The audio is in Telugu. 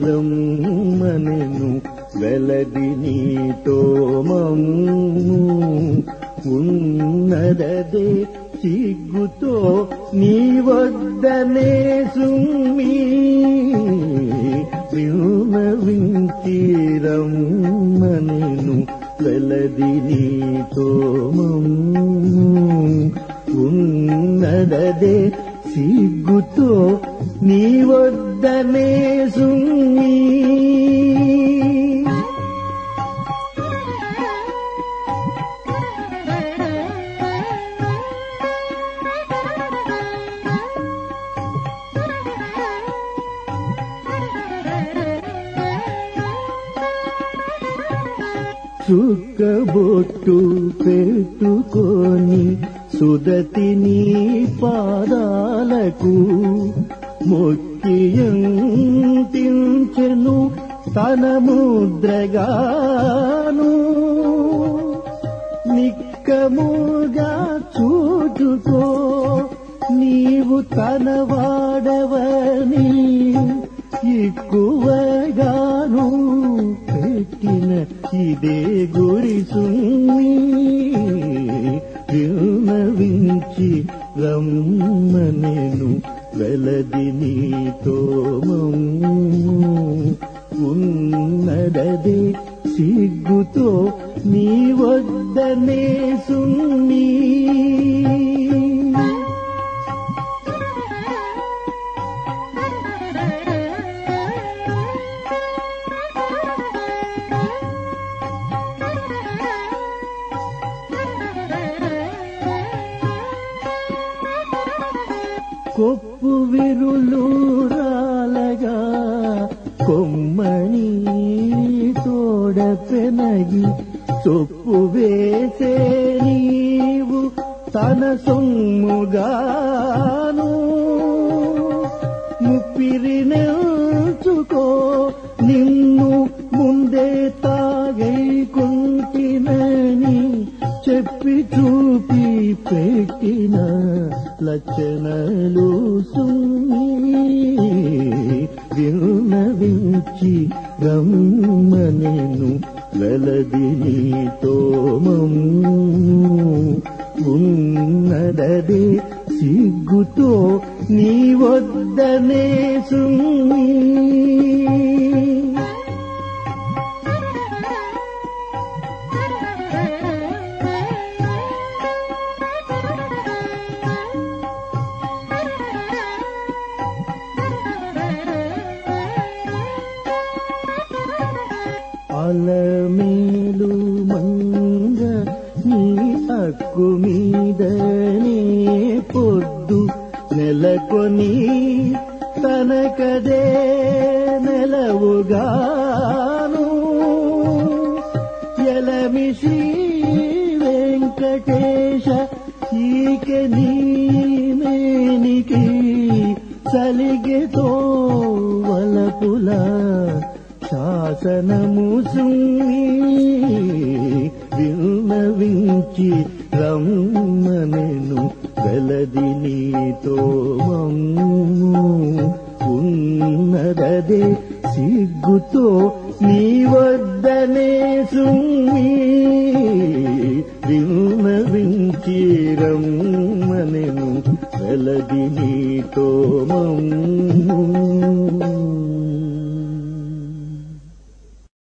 రమ్మనెను వెలది నీతో మమ్ము ఉన్నదదే సిగ్గుతో నీ వద్దనే సుమ్మి విన్నవించి రమ్మనెను వెలది నీతో మమ్ము ఉన్నదదే సిగ్గుతో నీ వద్దనే సుమ్మి చుక్కబొట్టు పెట్టుకొని సుదతిని పాదాలకు మొక్కియంతించెను తన ముద్రగాను నిక్కముగా చూచుకో నీవు తన వాడవని ఎక్కువగాను పెట్టిన ఇదే గురి విన్నవించి రమ్మనేను వెలది నీతో మమ్ము ఉన్నదదే సిగ్గుతో నీ వద్దనే సున్నీ కొప్పు విరులు రాలగా కొమ్మని తోడ పెనగి చొప్పు వేసే నీవు తన సొమ్ముగాను ముప్పిరి నెల్చుకో నిన్ను ముందే తాగైకుంటినని చెప్పి చూపి పెట్టిన లక్షణలు సుమ్మి విన్నవించి రమ్మనేను వెలది నీతో మమ్ము ఉన్నదదే సిగ్గుతో నీ వద్దనే సుమ్మి అలమేలు మంగ నీ అక్కు మీదనే పొద్దు నెలకొని తనకదే నెలవుగాను ఎలమి శ్రీ వెంకటేశ ఈక నీమేనికి సలిగెతో వలపుల శాసనము విన్నవించి రమ్మనెను వెలది నీతో మమ్ము ఉన్నదదే సిగ్గుతో నీ వద్దనే సుమ్మి విన్నవించి రమ్మనెను వెలది నీ